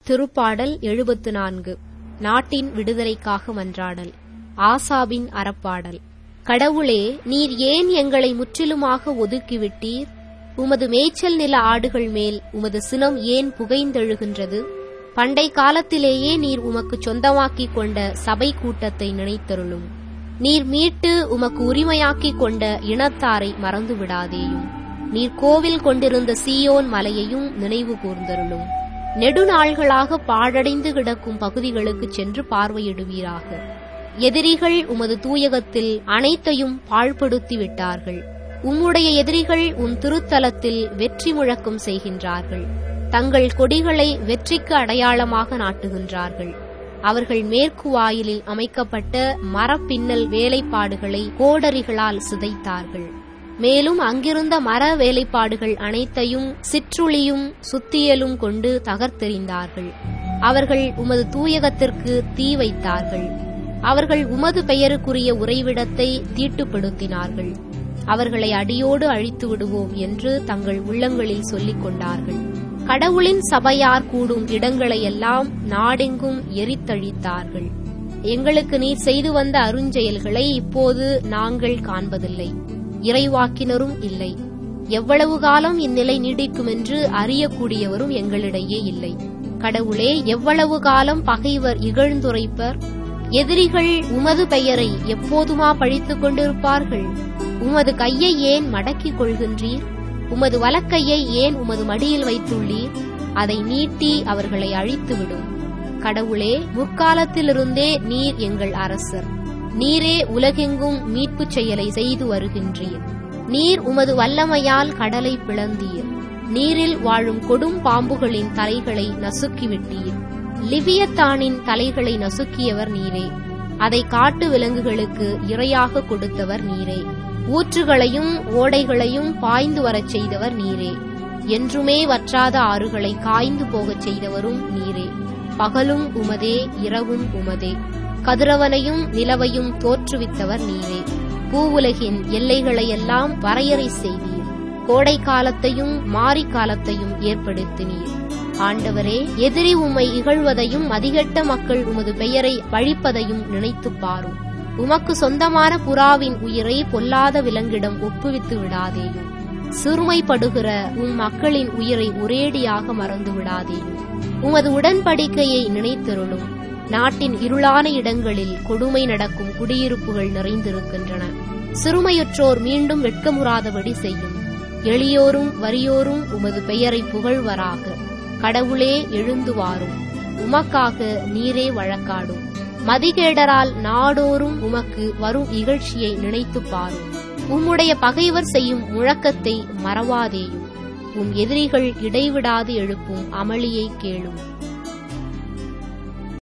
திருப்பாடல் எழுபத்து நான்கு நாட்டின் விடுதலைக்காக மன்றாடல் ஆசாபின் அறப்பாடல் கடவுளே நீர் ஏன் எங்களை முற்றிலுமாக ஒதுக்கிவிட்டீர் உமது மேய்ச்சல் நில ஆடுகள் மேல் உமது சினம் ஏன் புகைந்தெழுகின்றது பண்டை காலத்திலேயே நீர் உமக்கு சொந்தமாக்கிக் கொண்ட சபை கூட்டத்தை நினைத்தருளும் நீர் மீட்டு உமக்கு உரிமையாக்கிக் கொண்ட இனத்தாரை மறந்து விடாதேயும் நீர் கோவில் கொண்டிருந்த சீயோன் மலையையும் நினைவு கூர்ந்தருளும் நெடுநாள்களாக பாழடைந்து கிடக்கும் பகுதிகளுக்கு சென்று பார்வையிடுவீராக எதிரிகள் உமது தூயகத்தில் அனைத்தையும் பாழ்படுத்தி விட்டார்கள் உம்முடைய எதிரிகள் உன் திருத்தலத்தில் வெற்றி முழக்கம் செய்கின்றார்கள் தங்கள் கொடிகளை வெற்றிக்கு அடையாளமாக நாட்டுகின்றார்கள் அவர்கள் மேற்கு வாயிலில் அமைக்கப்பட்ட மரப்பின்னல் வேலைப்பாடுகளை கோடரிகளால் சிதைத்தார்கள் மேலும் அங்கிருந்த மர வேலைப்பாடுகள் அனைத்தையும் சிற்றுளியும் சுத்தியலும் கொண்டு தகர்த்தெறிந்தார்கள் அவர்கள் உமது தூயகத்திற்கு தீ வைத்தார்கள் அவர்கள் உமது பெயருக்குரிய உறைவிடத்தை தீட்டுப்படுத்தினார்கள் அவர்களை அடியோடு அழித்து விடுவோம் என்று தங்கள் உள்ளங்களில் சொல்லிக் கொண்டார்கள் கடவுளின் சபையார் கூடும் இடங்களையெல்லாம் நாடெங்கும் எரித்தழித்தார்கள் எங்களுக்கு நீர் செய்து வந்த அருஞ்செயல்களை இப்போது நாங்கள் காண்பதில்லை இறைவாக்கினரும் இல்லை எவ்வளவு காலம் இந்நிலை நீடிக்கும் என்று அறியக்கூடியவரும் எங்களிடையே இல்லை கடவுளே எவ்வளவு காலம் பகைவர் இகழ்ந்துரைப்பர் எதிரிகள் உமது பெயரை எப்போதுமா பழித்துக் கொண்டிருப்பார்கள் உமது கையை ஏன் மடக்கிக் கொள்கின்றீர் உமது வலக்கையை ஏன் உமது மடியில் வைத்துள்ளீர் அதை நீட்டி அவர்களை அழித்துவிடும் கடவுளே முற்காலத்திலிருந்தே நீர் எங்கள் அரசர் நீரே உலகெங்கும் மீட்புச் செயலை செய்து வருகின்றீர் நீர் உமது வல்லமையால் கடலை பிளந்தீர் நீரில் வாழும் கொடும் பாம்புகளின் தலைகளை நசுக்கிவிட்டீர் லிவியத்தானின் தலைகளை நசுக்கியவர் நீரே அதை காட்டு விலங்குகளுக்கு இரையாக கொடுத்தவர் நீரே ஊற்றுகளையும் ஓடைகளையும் பாய்ந்து வரச் செய்தவர் நீரே என்றுமே வற்றாத ஆறுகளை காய்ந்து போகச் செய்தவரும் நீரே பகலும் உமதே இரவும் உமதே கதிரவனையும் நிலவையும் தோற்றுவித்தவர் நீரே பூவுலகின் எல்லைகளையெல்லாம் வரையறை செய்தீர் கோடை காலத்தையும் மாரி காலத்தையும் ஏற்படுத்தினீர் ஆண்டவரே எதிரி உம்மை இகழ்வதையும் அதிகட்ட மக்கள் உமது பெயரை பழிப்பதையும் நினைத்துப் பாரும் உமக்கு சொந்தமான புறாவின் உயிரை பொல்லாத விலங்கிடம் ஒப்புவித்து விடாதேயும் சிறுமைப்படுகிற உம் மக்களின் உயிரை ஒரேடியாக மறந்து விடாதேயும் உமது உடன்படிக்கையை நினைத்தருளும் நாட்டின் இருளான இடங்களில் கொடுமை நடக்கும் குடியிருப்புகள் நிறைந்திருக்கின்றன சிறுமையுற்றோர் மீண்டும் வெட்கமுறாதபடி செய்யும் எளியோரும் வறியோரும் உமது பெயரை புகழ்வராக கடவுளே எழுந்து வாரும் உமக்காக நீரே வழக்காடும் மதிகேடரால் நாடோறும் உமக்கு வரும் இகழ்ச்சியை நினைத்துப் பாரும் உம்முடைய பகைவர் செய்யும் முழக்கத்தை மறவாதேயும் உம் எதிரிகள் இடைவிடாது எழுப்பும் அமளியை கேளும்